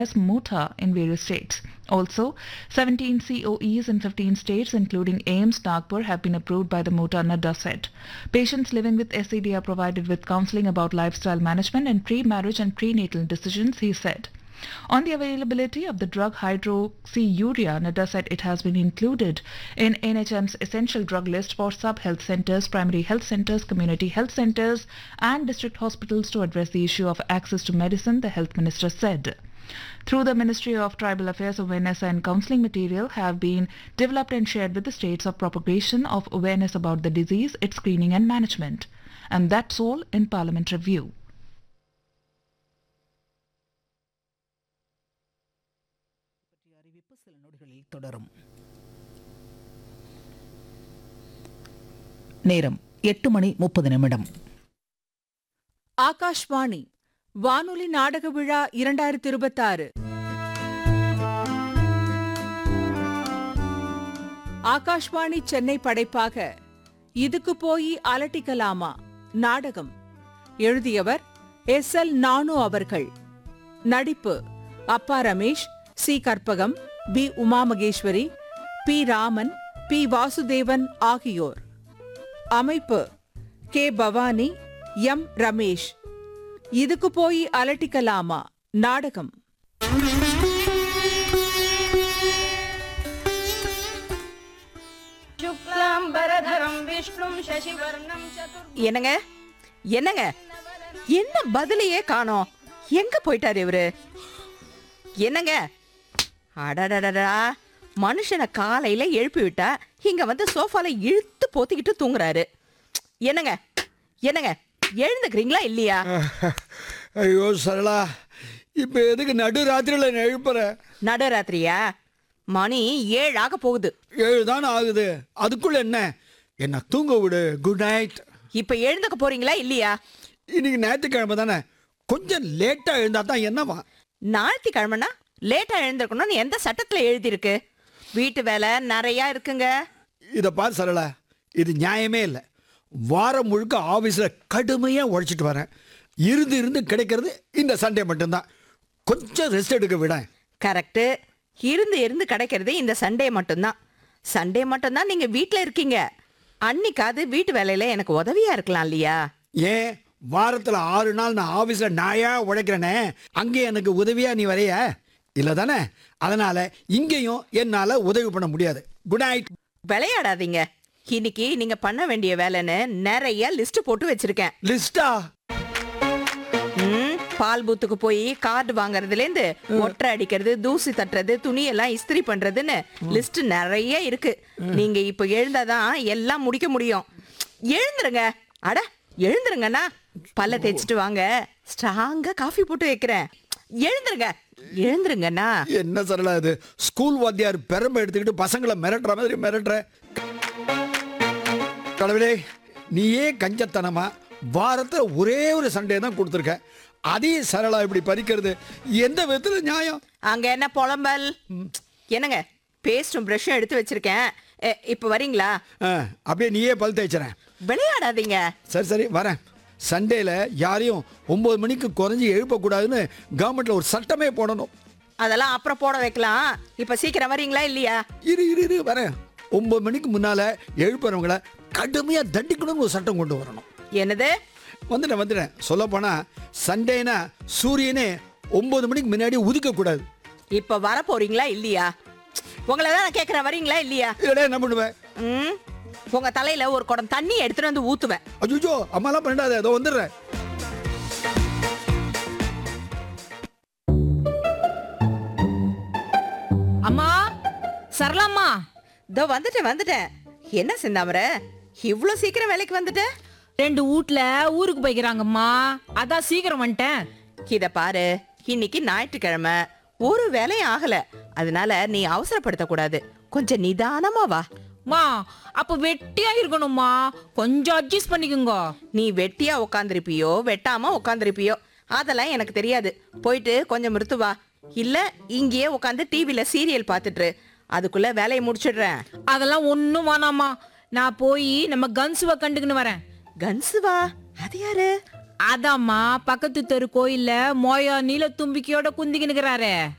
as MOTA in various states. Also, 17 COEs in 15 states, including AIMS, Nagpur, have been approved by the MOTA Nadda said. Patients living with SAD are provided with counseling about lifestyle management and pre-marriage and prenatal decisions, he said. On the availability of the drug hydroxyurea, Nadda said it has been included in NHM's essential drug list for sub-health centers, primary health centers, community health centers and district hospitals to address the issue of access to medicine, the health minister said. Through the Ministry of Tribal Affairs, awareness and counseling material have been developed and shared with the states of propagation of awareness about the disease, its screening and management. And that's all in Parliament Review. அறிவிப்பு சில நொடிகளில் தொடரும் நேரம் எட்டு மணி முப்பது நிமிடம் ஆகாஷ்வாணி வானொலி நாடக விழா இரண்டாயிரத்தி இருபத்தாறு ஆகாஷ்வாணி சென்னை படைப்பாக இதுக்கு போய் அலட்டிக்கலாமா நாடகம் எழுதியவர் எஸ் எல் நானு அவர்கள் நடிப்பு அப்பா Ramesh C Karpagam P Uma Maheswari P Raman P Vasudevan ஆகியோர் அமைப்பு கே பவானி எம் ரமேஷ் இதுக்கு போய் அலட்டிக்கலாமா நாடகம் शुक्लाम्बरधरं विष्णुं शशिवर्णं चतुर् என்னங்க என்னங்க என்ன பதிலையே காணோம் எங்க போயிட்டாரு இவரு என்னங்க அடடடடா மனுஷனை காலையில எழுப்பி விட்டா இங்க வந்து சோஃபால இழுத்து போத்திக்கிட்டு தூங்குறாரு என்னங்க என்னங்க எழுந்துக்கிறீங்களா இல்லையா ஐயோ சரளா இப்போ எதுக்கு நடு ராத்திரியில் என்னை எழுப்புற நடுராத்திரியா மணி ஏழாக போகுது ஏழு தானே ஆகுது அதுக்குள்ள என்ன என்ன தூங்க விடு குட் நைட் இப்ப எழுந்துக்க போறீங்களா இல்லையா இன்னைக்கு ஞாயிற்றுக்கிழமை தானே கொஞ்சம் லேட்டாக எழுந்தா தான் என்னவா ஞாயிற்றுக்கிழமைனா லேட்டா எழுந்திருக்கணும்னு எந்த சட்டத்துல எழுதியிருக்கு வீட்டு வேலை நிறைய இருக்குங்க இதை பார் சரளா இது நியாயமே இல்லை வாரம் முழுக்க ஆஃபீஸில் கடுமையாக உழைச்சிட்டு வரேன் இருந்து இருந்து கிடைக்கிறது இந்த சண்டே மட்டும்தான் கொஞ்சம் ரெஸ்ட் எடுக்க விட கரெக்டு இருந்து இருந்து கிடைக்கிறது இந்த சண்டே மட்டும்தான் சண்டே மட்டும்தான் நீங்க வீட்ல இருக்கீங்க அன்னைக்காவது வீட்டு வேலையில எனக்கு உதவியா இருக்கலாம் இல்லையா ஏன் வாரத்தில் ஆறு நாள் நான் ஆஃபீஸில் நாயா உழைக்கிறேனே அங்கே எனக்கு உதவியா நீ வரைய இல்லை தானே அதனால் இங்கேயும் என்னால் உதவி பண்ண முடியாது குட் நைட் விளையாடாதீங்க இன்னைக்கு நீங்க பண்ண வேண்டிய வேலைன்னு நிறைய லிஸ்ட் போட்டு வச்சிருக்கேன் லிஸ்டா ம், பால் பூத்துக்கு போய் கார்டு வாங்குறதுல இருந்து ஒற்றை அடிக்கிறது தூசி தட்டுறது துணி எல்லாம் இஸ்திரி பண்றதுன்னு லிஸ்ட் நிறைய இருக்கு நீங்க இப்ப எழுந்தாதான் எல்லாம் முடிக்க முடியும் எழுந்துருங்க அட எழுந்துருங்கண்ணா பல்ல தேய்ச்சிட்டு வாங்க ஸ்ட்ராங்கா காஃபி போட்டு வைக்கிறேன் எழுந்துருங்க எழுந்துருங்கண்ணா என்ன சரளா இது ஸ்கூல் வாத்தியார் பெரம்பை எடுத்துக்கிட்டு பசங்களை மிரட்டுற மாதிரி மிரட்டுற கடவுளே நீயே கஞ்சத்தனமா வாரத்தில் ஒரே ஒரு சண்டே தான் கொடுத்துருக்க அதையும் சரளா இப்படி பறிக்கிறது எந்த விதத்தில் நியாயம் அங்க என்ன புலம்பல் என்னங்க பேஸ்டும் ப்ரஷும் எடுத்து வச்சிருக்கேன் எ, இப்ப வரீங்களா ஆ, அப்படியே நீயே பல் தேய்ச்சிறேன் விளையாடாதீங்க சரி சரி வரேன் சண்டேல யாரையும் ஒன்பது மணிக்கு குறைஞ்சி எழுப்பக்கூடாதுன்னு கவர்மெண்ட்ல ஒரு சட்டமே போடணும் அதெல்லாம் அப்புறம் போட வைக்கலாம் இப்ப சீக்கிரம் வரீங்களா இல்லையா இரு இரு இரு வரேன் ஒன்பது மணிக்கு முன்னால எழுப்புறவங்கள கடுமையா தண்டிக்கணும்னு ஒரு சட்டம் கொண்டு வரணும் என்னது வந்துட்டேன் வந்துட்டேன் சொல்ல போனா சண்டேனா சூரியனே ஒன்பது மணிக்கு முன்னாடி உதிக்க கூடாது இப்ப வர போறீங்களா இல்லையா உங்களை தான் நான் கேக்குறேன் வரீங்களா இல்லையா இல்லடா என்ன பண்ணுவேன் ம் உங்க தலையில ஒரு குடம் தண்ணி எடுத்துட்டு வந்து ஊத்துவேன் அஜுஜோ அம்மாலாம் பண்ணாத அதோ வந்துடுறேன் அம்மா சரளாம்மா இதோ வந்துட்டேன் வந்துட்டேன் என்ன சிந்தாமர இவ்ளோ சீக்கிரம் வேலைக்கு வந்துட்ட ரெண்டு வீட்ல ஊருக்கு போய்க்கிறாங்கம்மா அதான் சீக்கிரம் வந்துட்டேன் இத பாரு இன்னைக்கு ஞாயிற்றுக்கிழமை ஒரு வேலையும் ஆகல அதனால நீ அவசரப்படுத்த கூடாது கொஞ்சம் நிதானமா வா மா அப்ப வெட்டியா இருக்கணும்மா கொஞ்சம் அட்ஜஸ்ட் பண்ணிக்கோங்க நீ வெட்டியா உக்காந்துருப்பியோ வெட்டாம உக்காந்துருப்பியோ அதெல்லாம் எனக்கு தெரியாது போயிட்டு கொஞ்சம் மிருத்து வா இல்ல இங்கேயே உட்காந்து டிவில சீரியல் பார்த்துட்டு இரு. அதுக்குள்ள வேலையை முடிச்சிடுறேன் அதெல்லாம் ஒண்ணும் வேணாம்மா நான் போய் நம்ம கன்சுவ கண்டுக்குன்னு வரேன் கன்சுவா அது யாரு அதாம்மா பக்கத்து தெரு கோயில்ல மோயா நீல தும்பிக்கையோட குந்திக்கினுக்குறாரு